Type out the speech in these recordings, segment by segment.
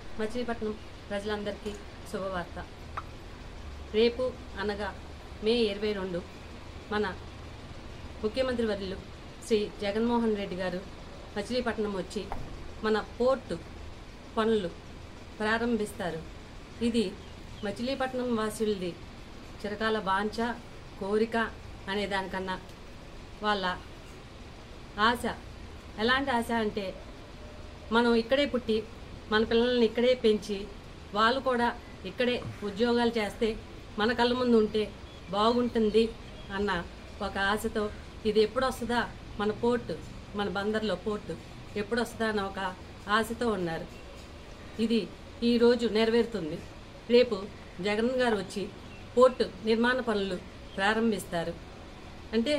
మచిలీపట్నం ప్రజలందరికీ శుభవార్త రేపు అనగా మే ఇరవై రెండు మన ముఖ్యమంత్రి వర్యులు శ్రీ జగన్మోహన్ రెడ్డి గారు మచిలీపట్నం వచ్చి మన పోర్టు పనులు ప్రారంభిస్తారు ఇది మచిలీపట్నం వాసులది చిరకాల వాంఛ కోరిక అనే దానికన్నా వాళ్ళ ఆశ ఎలాంటి ఆశ అంటే మనం ఇక్కడే పుట్టి మన పిల్లల్ని ఇక్కడే పెంచి వాళ్ళు కూడా ఇక్కడే ఉద్యోగాలు చేస్తే మన కళ్ళ ముందు ఉంటే బాగుంటుంది అన్న ఒక ఆశతో ఇది ఎప్పుడు వస్తుందా మన పోర్టు మన బందర్లో పోర్టు ఎప్పుడు వస్తుందా అన్న ఒక ఆశతో ఉన్నారు ఇది ఈరోజు నెరవేరుతుంది రేపు జగన్ గారు వచ్చి పోర్టు నిర్మాణ పనులు ప్రారంభిస్తారు అంటే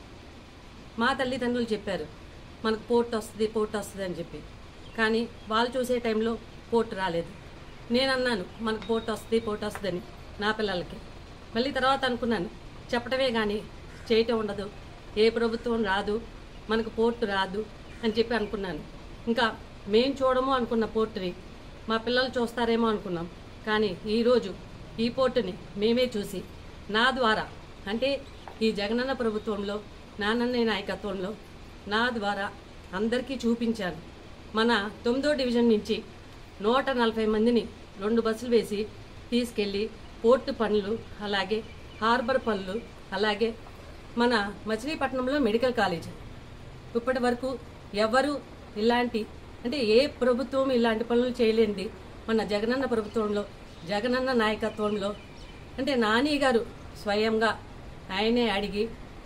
మా తల్లిదండ్రులు చెప్పారు మనకు పోర్ట్ వస్తుంది పోర్ట్ వస్తుంది అని చెప్పి కానీ వాళ్ళు చూసే టైంలో పోర్ట్ రాలేదు నేను అన్నాను మనకు పోర్ట్ వస్తుంది పోర్ట్ వస్తుందని నా పిల్లలకి మళ్ళీ తర్వాత అనుకున్నాను చెప్పటమే కానీ చేయటం ఉండదు ఏ ప్రభుత్వం రాదు మనకు పోర్టు రాదు అని చెప్పి అనుకున్నాను ఇంకా మేం చూడము అనుకున్న పోర్టుని మా పిల్లలు చూస్తారేమో అనుకున్నాం కానీ ఈరోజు ఈ పోర్టుని మేమే చూసి నా ద్వారా అంటే ఈ జగనన్న ప్రభుత్వంలో నానన్న నాయకత్వంలో నా ద్వారా అందరికీ చూపించాను మన తొమ్మిదో డివిజన్ నుంచి నూట నలభై మందిని రెండు బస్సులు వేసి తీసుకెళ్ళి పోర్టు పనులు అలాగే హార్బర్ పనులు అలాగే మన మచిలీపట్నంలో మెడికల్ కాలేజ్ ఇప్పటి వరకు ఎవరు ఇలాంటి అంటే ఏ ప్రభుత్వం ఇలాంటి పనులు చేయలేంది మన జగనన్న ప్రభుత్వంలో జగనన్న నాయకత్వంలో అంటే నాని గారు స్వయంగా ఆయనే అడిగి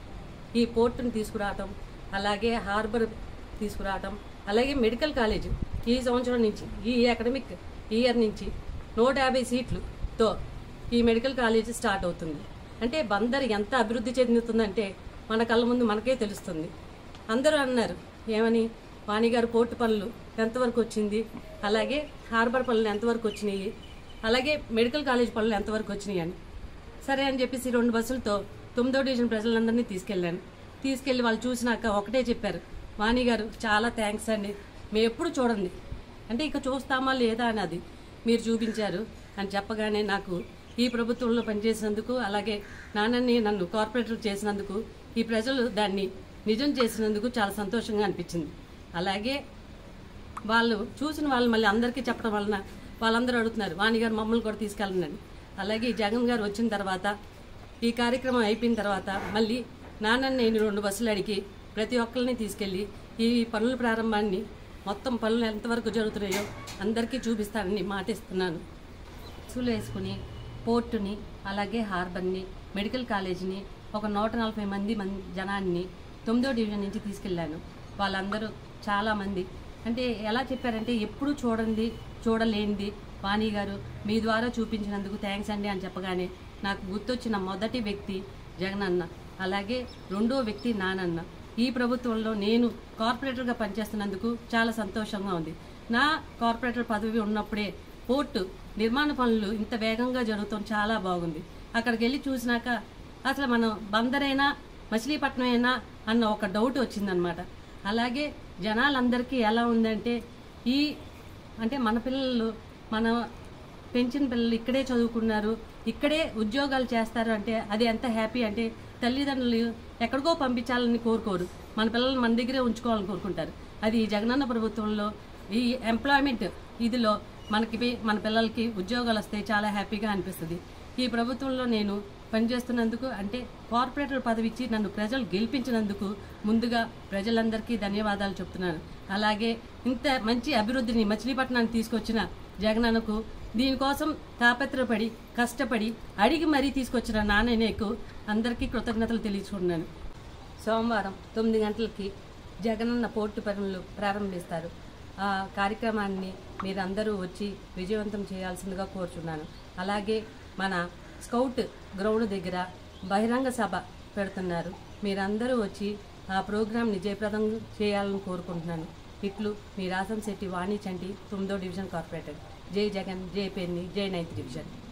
ఈ పోర్టును తీసుకురావటం అలాగే హార్బర్ తీసుకురావటం అలాగే మెడికల్ కాలేజ్ ఈ సంవత్సరం నుంచి ఈ అకాడమిక్ ఇయర్ నుంచి నూట యాభై సీట్లుతో ఈ మెడికల్ కాలేజ్ స్టార్ట్ అవుతుంది అంటే బందర్ ఎంత అభివృద్ధి చెందుతుందంటే మన కళ్ళ ముందు మనకే తెలుస్తుంది అందరూ అన్నారు ఏమని వాణిగారు పోర్టు పనులు ఎంతవరకు వచ్చింది అలాగే హార్బర్ పనులు ఎంతవరకు వచ్చినాయి అలాగే మెడికల్ కాలేజ్ పనులు ఎంతవరకు వచ్చినాయి అని సరే అని చెప్పేసి రెండు బస్సులతో తొమ్మిదో డివిజన్ ప్రజలందరినీ తీసుకెళ్ళాను తీసుకెళ్లి వాళ్ళు చూసినాక ఒకటే చెప్పారు వాణి గారు చాలా థ్యాంక్స్ అండి మేము ఎప్పుడు చూడండి అంటే ఇక చూస్తామా లేదా అని అది మీరు చూపించారు అని చెప్పగానే నాకు ఈ ప్రభుత్వంలో పనిచేసినందుకు అలాగే నాన్నని నన్ను కార్పొరేటర్ చేసినందుకు ఈ ప్రజలు దాన్ని నిజం చేసినందుకు చాలా సంతోషంగా అనిపించింది అలాగే వాళ్ళు చూసిన వాళ్ళు మళ్ళీ అందరికీ చెప్పడం వలన వాళ్ళందరూ అడుగుతున్నారు వాణి గారు మమ్మల్ని కూడా తీసుకెళ్ళండి అలాగే ఈ జగన్ గారు వచ్చిన తర్వాత ఈ కార్యక్రమం అయిపోయిన తర్వాత మళ్ళీ నాన్న నేను రెండు బస్సులు అడిగి ప్రతి ఒక్కరిని తీసుకెళ్ళి ఈ పనుల ప్రారంభాన్ని మొత్తం పనులు ఎంతవరకు జరుగుతున్నాయో అందరికీ చూపిస్తానని మాటిస్తున్నాను బస్సులు వేసుకుని పోర్టుని అలాగే హార్బర్ని మెడికల్ కాలేజీని ఒక నూట నలభై మంది మన్ జనాన్ని తొమ్మిదో డివిజన్ నుంచి తీసుకెళ్ళాను వాళ్ళందరూ చాలామంది అంటే ఎలా చెప్పారంటే ఎప్పుడు చూడండి చూడలేనిది వాణి గారు మీ ద్వారా చూపించినందుకు థ్యాంక్స్ అండి అని చెప్పగానే నాకు గుర్తొచ్చిన మొదటి వ్యక్తి జగనన్న అలాగే రెండో వ్యక్తి నానన్న ఈ ప్రభుత్వంలో నేను కార్పొరేటర్గా పనిచేస్తున్నందుకు చాలా సంతోషంగా ఉంది నా కార్పొరేటర్ పదవి ఉన్నప్పుడే పోర్టు నిర్మాణ పనులు ఇంత వేగంగా జరుగుతాం చాలా బాగుంది అక్కడికి వెళ్ళి చూసినాక అసలు మనం బందరైనా మచిలీపట్నం అయినా అన్న ఒక డౌట్ వచ్చిందనమాట అలాగే జనాలందరికీ ఎలా ఉందంటే ఈ అంటే మన పిల్లలు మన పెంచిన పిల్లలు ఇక్కడే చదువుకున్నారు ఇక్కడే ఉద్యోగాలు చేస్తారు అంటే అది ఎంత హ్యాపీ అంటే తల్లిదండ్రులు ఎక్కడికో పంపించాలని కోరుకోరు మన పిల్లల్ని మన దగ్గరే ఉంచుకోవాలని కోరుకుంటారు అది ఈ జగనన్న ప్రభుత్వంలో ఈ ఎంప్లాయ్మెంట్ ఇదిలో మనకి పి- మన పిల్లలకి ఉద్యోగాలు వస్తే చాలా హ్యాపీగా అనిపిస్తుంది ఈ ప్రభుత్వంలో నేను పనిచేస్తున్నందుకు అంటే కార్పొరేటర్ పదవి ఇచ్చి నన్ను ప్రజలు గెలిపించినందుకు ముందుగా ప్రజలందరికీ ధన్యవాదాలు చెప్తున్నాను అలాగే ఇంత మంచి అభివృద్ధిని మచిలీపట్నానికి తీసుకొచ్చిన జగనన్నకు దీనికోసం తాపత్రపడి కష్టపడి అడిగి మరీ తీసుకొచ్చిన నాన్నకు అందరికీ కృతజ్ఞతలు తెలియచుకున్నాను సోమవారం తొమ్మిది గంటలకి జగనన్న పోర్టు పనులు ప్రారంభిస్తారు ఆ కార్యక్రమాన్ని మీరందరూ వచ్చి విజయవంతం చేయాల్సిందిగా కోరుచున్నాను అలాగే మన స్కౌట్ గ్రౌండ్ దగ్గర బహిరంగ సభ పెడుతున్నారు మీరందరూ వచ్చి ఆ ప్రోగ్రాంని జయప్రదం చేయాలని కోరుకుంటున్నాను ఇట్లు మీ రాసం శెట్టి వాణి చంటి తొమ్మిదో డివిజన్ కార్పొరేటర్ జై జగన్ జై పెన్ని జై నైన్త్ డివిజన్